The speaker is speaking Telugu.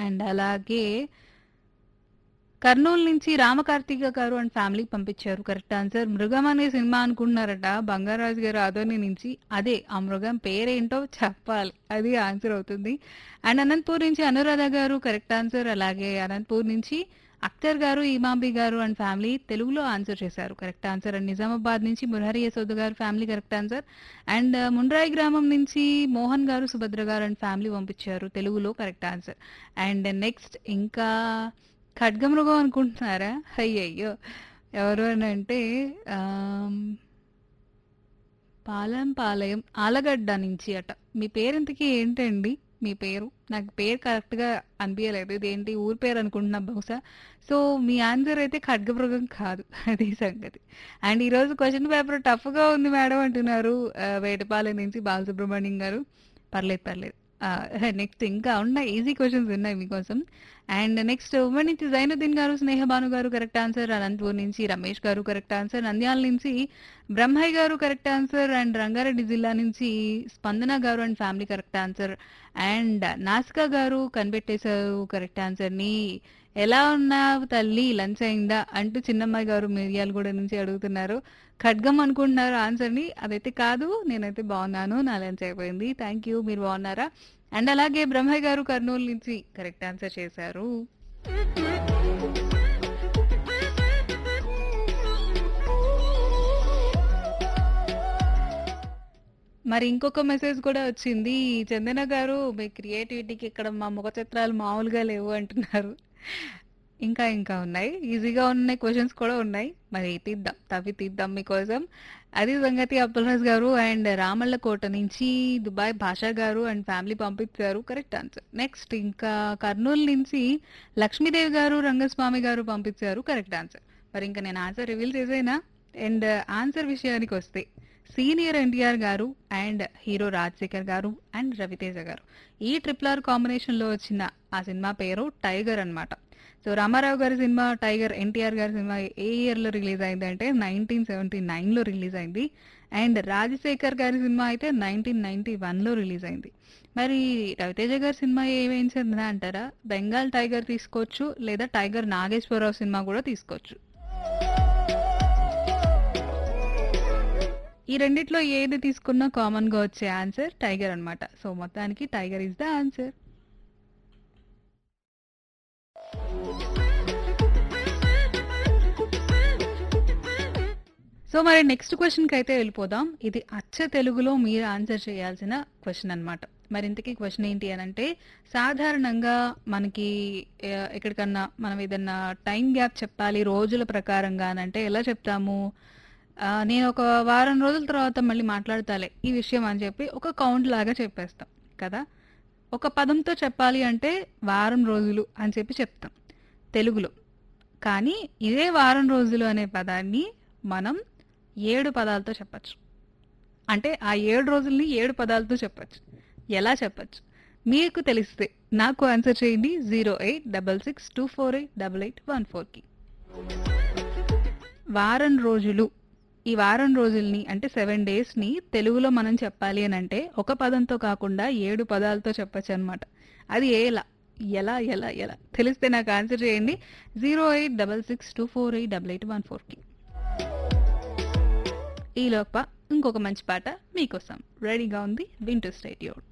అండ్ అలాగే కర్నూలు నుంచి రామకార్తిక గారు అండ్ ఫ్యామిలీ పంపించారు కరెక్ట్ ఆన్సర్ మృగం అనే సినిమా అనుకుంటున్నారట బంగారాజు గారు ఆదోని నుంచి అదే ఆ మృగం పేరేంటో చెప్పాలి అది ఆన్సర్ అవుతుంది అండ్ అనంతపూర్ నుంచి అనురాధ గారు కరెక్ట్ ఆన్సర్ అలాగే అనంతపూర్ నుంచి అఖ్తర్ గారు ఇమాంబి గారు అండ్ ఫ్యామిలీ తెలుగులో ఆన్సర్ చేశారు కరెక్ట్ ఆన్సర్ అండ్ నిజామాబాద్ నుంచి మురహరి యశోద్ గారు family correct answer and Mundrayi గ్రామం నుంచి మోహన్ గారు సుభద్ర గారు అండ్ ఫ్యామిలీ పంపించారు తెలుగులో కరెక్ట్ ఆన్సర్ అండ్ నెక్స్ట్ ఇంకా ఖడ్గమృగం అనుకుంటున్నారా అయ్యయ్యో ఎవరు అని అంటే ఆమ్, పాలెం పాలయం ఆలగడ్డ నుంచి అట మీ పేరెంతకి ఏంటండి మీ పేరు నాకు పేరు కరెక్ట్గా అనిపించలేదు ఇదేంటి ఊరి పేరు అనుకుంటున్నా బహుశా సో మీ ఆన్సర్ అయితే ఖడ్గమృగం కాదు అది సంగతి అండ్ ఈరోజు క్వశ్చన్ పేపర్ టఫ్గా ఉంది మేడం అంటున్నారు ఆ, వేటపాలెం నుంచి బాలసుబ్రహ్మణ్యం గారు పర్లేదు పర్లేదు నెక్స్ట్ ఇంకా ఉన్నాయి ఈజీ క్వశ్చన్స్ ఉన్నాయి మీకోసం అండ్ నెక్స్ట్ ఉమెన్ నుంచి జైనుద్దీన్ గారు స్నేహబాను గారు కరెక్ట్ ఆన్సర్ అనంతపూర్ నుంచి రమేష్ గారు కరెక్ట్ ఆన్సర్ నంద్యాల నుంచి బ్రహ్మయ్య గారు కరెక్ట్ ఆన్సర్ అండ్ రంగారెడ్డి జిల్లా నుంచి స్పందన గారు and family correct answer and Nasika గారు కనిపెట్టేశారు కరెక్ట్ ఆన్సర్ని ఎలా ఉన్నావు తల్లి లంచ్ అయిందా అంటూ చిన్నమ్మాయి గారు మిర్యాలగూడ నుంచి అడుగుతున్నారు ఖడ్గం అనుకుంటున్నారు ఆన్సర్ని అదైతే కాదు నేనైతే బాగున్నాను నా లంచ్ అయిపోయింది థ్యాంక్ యూ మీరు బాగున్నారా అండ్ అలాగే బ్రహ్మయ్య గారు కర్నూలు నుంచి కరెక్ట్ ఆన్సర్ చేశారు మరి ఇంకొక మెసేజ్ కూడా వచ్చింది చందన గారు మీ క్రియేటివిటీకి ఇక్కడ మా ముఖ చిత్రాలు మామూలుగా లేవు అంటున్నారు ఇంకా ఇంకా ఉన్నాయి ఈజీగా ఉన్నాయి క్వశ్చన్స్ కూడా ఉన్నాయి మరి తీద్దాం తవ్వి తీద్దాం మీకోసం అది సంగతి అబ్దుల్రాజ్ గారు అండ్ రామళ్ళకోట నుంచి దుబాయ్ భాషా గారు అండ్ ఫ్యామిలీ పంపించారు కరెక్ట్ ఆన్సర్ నెక్స్ట్ ఇంకా కర్నూలు నుంచి లక్ష్మీదేవి గారు రంగస్వామి గారు పంపించారు కరెక్ట్ ఆన్సర్ మరి ఇంకా నేను ఆన్సర్ రివీల్ చేసేనా అండ్ ఆన్సర్ విషయానికి వస్తే సీనియర్ ఎన్టీఆర్ గారు అండ్ హీరో రాజశేఖర్ గారు అండ్ రవితేజ గారు ఈ ట్రిపుల్ ఆర్ కాంబినేషన్ లో వచ్చిన ఆ సినిమా పేరు టైగర్ అన్నమాట సో రామారావు గారి సినిమా టైగర్ ఎన్టీఆర్ గారి సినిమా ఏ ఇయర్ లో రిలీజ్ అయింది అంటే నైన్టీన్ సెవెంటీ నైన్ లో రిలీజ్ అయింది అండ్ రాజశేఖర్ గారి సినిమా అయితే నైన్టీన్ నైన్టీ వన్ లో రిలీజ్ అయింది మరి రవితేజ గారి సినిమా ఏమేం చెందిన అంటారా బెంగాల్ టైగర్ తీసుకోవచ్చు లేదా టైగర్ నాగేశ్వరరావు సినిమా కూడా తీసుకోవచ్చు ఈ రెండిట్లో ఏది తీసుకున్నా కామన్ గా వచ్చే ఆన్సర్ టైగర్ అన్నమాట సో మొత్తానికి tiger is the answer so మరి నెక్స్ట్ క్వశ్చన్కి అయితే వెళ్ళిపోదాం ఇది అచ్చ తెలుగులో మీరు ఆన్సర్ చేయాల్సిన క్వశ్చన్ అన్నమాట మరి ఇంతకీ క్వశ్చన్ ఏంటి అని అంటే సాధారణంగా మనకి ఆ, ఎక్కడికన్నా మనం ఏదన్నా టైం గ్యాప్ చెప్పాలి రోజుల ప్రకారంగా అని అంటే ఎలా చెప్తాము ఆ, నేను ఒక వారం రోజుల తర్వాత మళ్ళీ మాట్లాడతాలే ఈ విషయం అని చెప్పి ఒక కౌంట్ లాగా చెప్పేస్తాం కదా ఒక పదంతో చెప్పాలి అంటే వారం రోజులు అని చెప్పి చెప్తాం తెలుగులో కానీ ఇదే వారం రోజులు అనే పదాన్ని మనం ఏడు పదాలతో చెప్పచ్చు అంటే ఆ ఏడు రోజుల్ని ఏడు పదాలతో చెప్పచ్చు ఎలా చెప్పచ్చు మీకు తెలిస్తే నాకు ఆన్సర్ చేయండి zero eight double six two four eight double eight one ఫోర్కి వారం రోజులు ఈ వారం రోజుల్ని అంటే సెవెన్ డేస్ని తెలుగులో మనం చెప్పాలి అని అంటే ఒక పదంతో కాకుండా ఏడు పదాలతో చెప్పచ్చు అనమాట అది ఎలా ఎలా ఎలా ఎలా తెలిస్తే నాకు ఆన్సర్ చేయండి zero eight double six two four eight double eight one ఫోర్కి ఈ లోప ఇంకొక మంచి పాట మీకోసం రెడీగా ఉంది వింటూ స్టేడియో